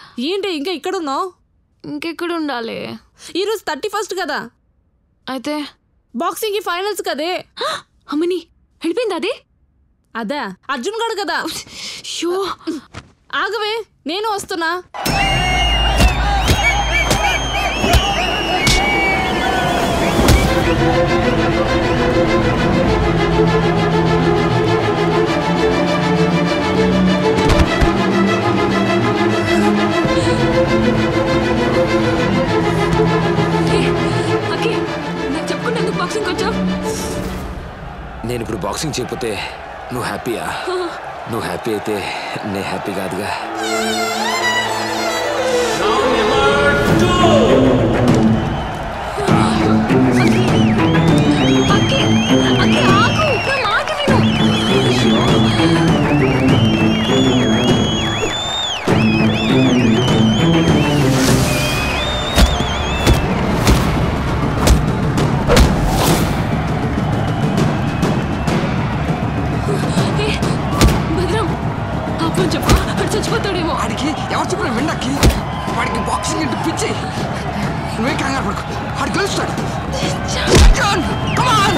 ఏంటి ఇంకా ఇక్కడ ఉన్నావు ఇంకెక్కడ ఉండాలి ఈరోజు థర్టీ ఫస్ట్ కదా అయితే బాక్సింగ్ కి ఫైనల్స్ కదే అమ్మని వెళ్ళిపోయింది అది అదే అర్జున్ గడు కదా షో ఆగవే నేను వస్తున్నా ఓకే నాకు చెప్పకుండా ఎందుకు బాక్సింగ్ వచ్చావు నేను ఇప్పుడు బాక్సింగ్ చేయకపోతే నువ్వు హ్యాపీయా నువ్వు హ్యాపీ అయితే నే హ్యాపీ కాదుగా అక్కి అక్కి ఆగు నా మాట విను ఏ, భద్రం అప్పుడు చెప్పు అడు చచ్చిపోతాడేమో వాడికి ఎవరు చెప్పిన విండక్కి వాడికి బాక్సింగ్ అంటే పిచ్చి నువ్వే కంగారు పడుకో వాడు గెలుస్తాడు John, come on!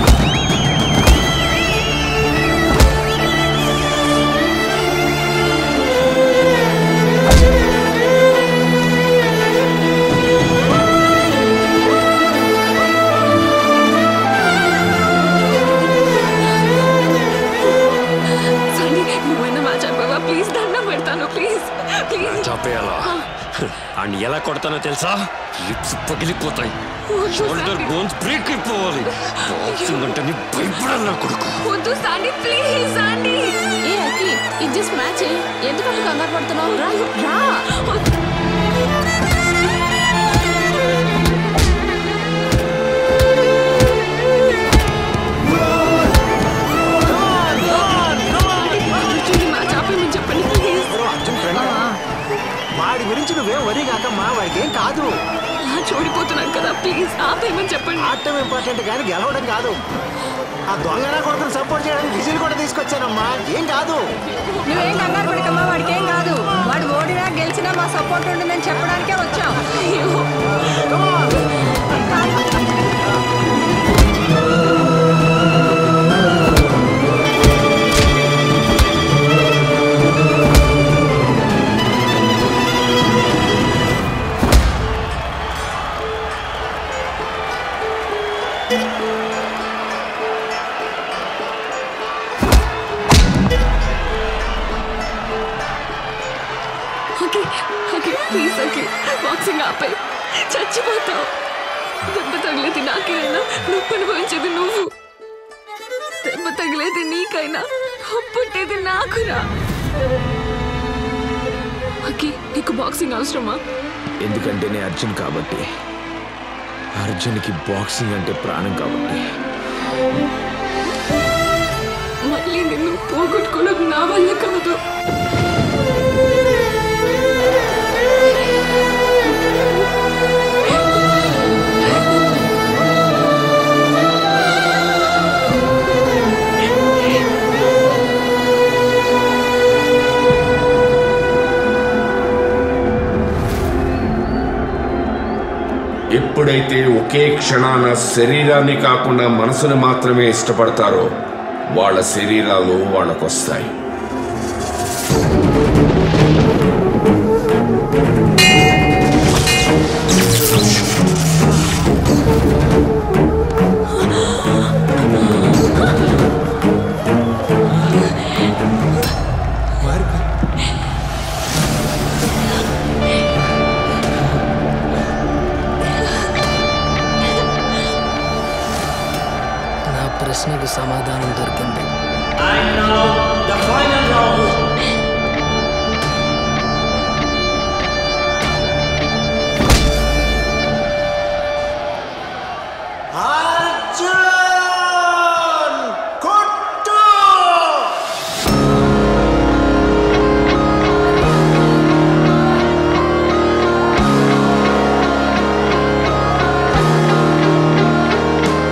సండి నువ్వైనా మ్యాచ్ అయిపోయావా ప్లీజ్ దండం పెడతాను ప్లీజ్ ప్లీజ్ చంపేయాలా అండ్ ఎలా కొడతానో తెలుసా లిప్స్ పగిలిపోతాయి వద్దు షోల్డర్ సండి. బోన్స్ బ్రేక్ అయిపోవాలి బాక్సింగ్ అంటే నీ భయపడాలి కొడుకు వద్దు సండి ప్లీజ్ సండి ఏ అక్కి ఇది జస్ట్ మ్యాచ్ ఎందుకంటే కంగారు పడుతున్నావు రా రా చూడండి మ్యాచ్ ఆపేయమని చెప్పండి ప్లీజ్ అర్జున్ ఫ్రెండ్ వాడి గురించి నువ్వేం వరి కాకమ్మా వాడికి ఏం కాదు మ్యాచ్ ఓడిపోతున్నాను కదా ప్లీజ్ ఆపేయమని చెప్పండి ఆడటం ఇంపార్టెంట్ కానీ గెలవడం కాదు ఆ దొంగన కొడుకుని సపోర్ట్ చేయడానికి విజిల్ కూడా తీసుకొచ్చానమ్మా ఏం కాదు నువ్వేం కంగారు పడకమ్మా వాడికి ఏం కాదు వాడు ఓడినా గెలిచినా మా సపోర్ట్ ఉంటుందని చెప్పడానికే వచ్చాం okay okay please okay boxing ఆపే చచ్చిపోతావు దెబ్బ తగిలేది నాకైనా నొప్పి అనుభవించేది నువ్వు దెబ్బ తగిలేది నీకైనా పుట్టేది నాకురా ఓకే నీకు బాక్సింగ్ అవసరమా ఎందుకంటే నేను అర్జున్ కాబట్టి అర్జున్కి బాక్సింగ్ అంటే ప్రాణం కాబట్టి మళ్ళీ నిన్ను పోగొట్టుకోవడం నా వల్ల కాదు ఎప్పుడైతే ఒకే క్షణాన శరీరాన్ని కాకుండా మనసుని మాత్రమే ఇష్టపడతారో వాళ్ళ శరీరాలు వాళ్ళకొస్తాయి నా ప్రశ్నకు సమాధానం దొరికింది అర్జున్ కొట్టు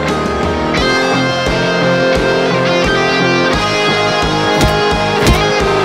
ఆ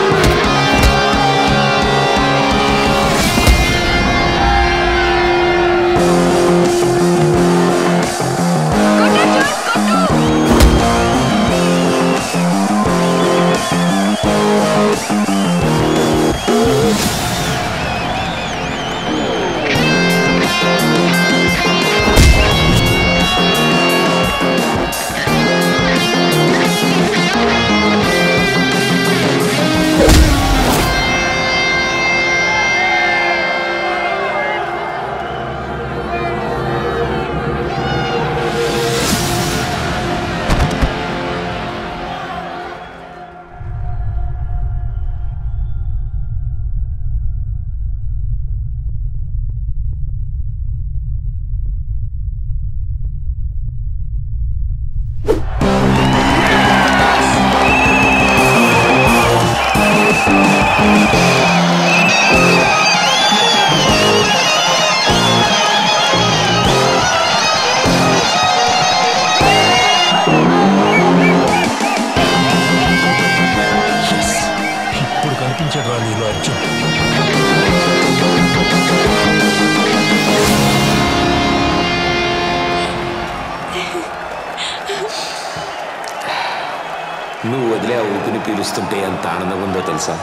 నువ్వు వదిలే ఆ ఊపిని పీలుస్తుంటే ఎంత ఆనందంగా ఉందో తెలుసా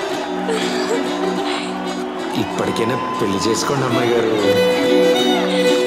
ఇప్పటికైనా పెళ్లి చేసుకోండి అమ్మాయి గారు